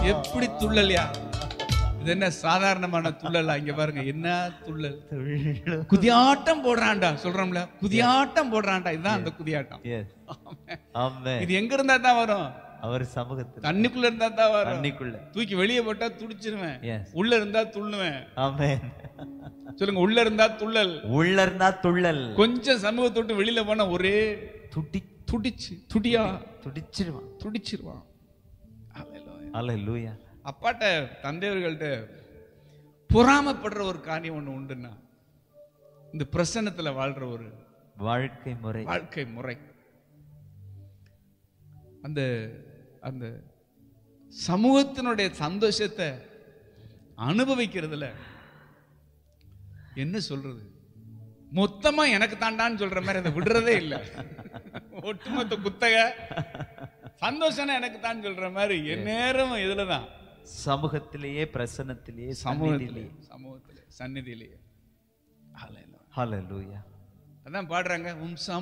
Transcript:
எப்படி துள்ளல்யா இது என்ன சாதாரணமான துள்ளலா இங்க பாருங்க என்ன துள்ளல் துள்ளும். குதியாட்டம் போடுறான்டா சொல்றோம்ல குதியாட்டம் போடுறான்டா இதுதான் அந்த குதியாட்டம் Yes. ஆமென். இது எங்க இருந்தா தான் வரும் அவர் சமூகத்தில் தண்ணிக்குள்ள இருந்தா தான் வரும் தண்ணிக்குள்ள தூக்கி வெளியே போட்டா துடிச்சிருவேன் Yes. உள்ள இருந்தா துள்ளுவேன் ஆமென் சொல்லுங்க உள்ள இருந்தா துள்ளல் உள்ள இருந்தா துள்ளல் கொஞ்சம் சமூகத்தை விட்டு வெளியில போனா ஒரே துடி துடிச்சு துடியா துடிச்சிருவான் துடிச்சிருவான் Hallelujah. அல்லேலூயா அப்பாட்ட தந்தையர்கள்ட்ட பொறாமப்படுற ஒரு காரியம் ஒண்ணு உண்டுன்னா இந்த பிரசன்னத்துல வாழ்ற ஒரு வாழ்க்கை முறை வாழ்க்கை முறை அந்த அந்த சமூகத்தினுடைய சந்தோஷத்தை அனுபவிக்கிறதுல என்ன சொல்றது மொத்தமா எனக்கு தாண்டான்னு சொல்ற மாதிரி அதை விடுறதே இல்லை ஒட்டுமொத்த குத்தக சந்தோஷம் எனக்கு தான் சொல்ற மாதிரி எந்நேரம் இதுலதான் சமூகத்திலேயே பிரசன்னத்திலேயே சமூகத்திலே சமூகத்திலேயே சமூகத்திலே சந்நிதியிலேயே ஹalleluya அதான் பாடுறாங்க உம்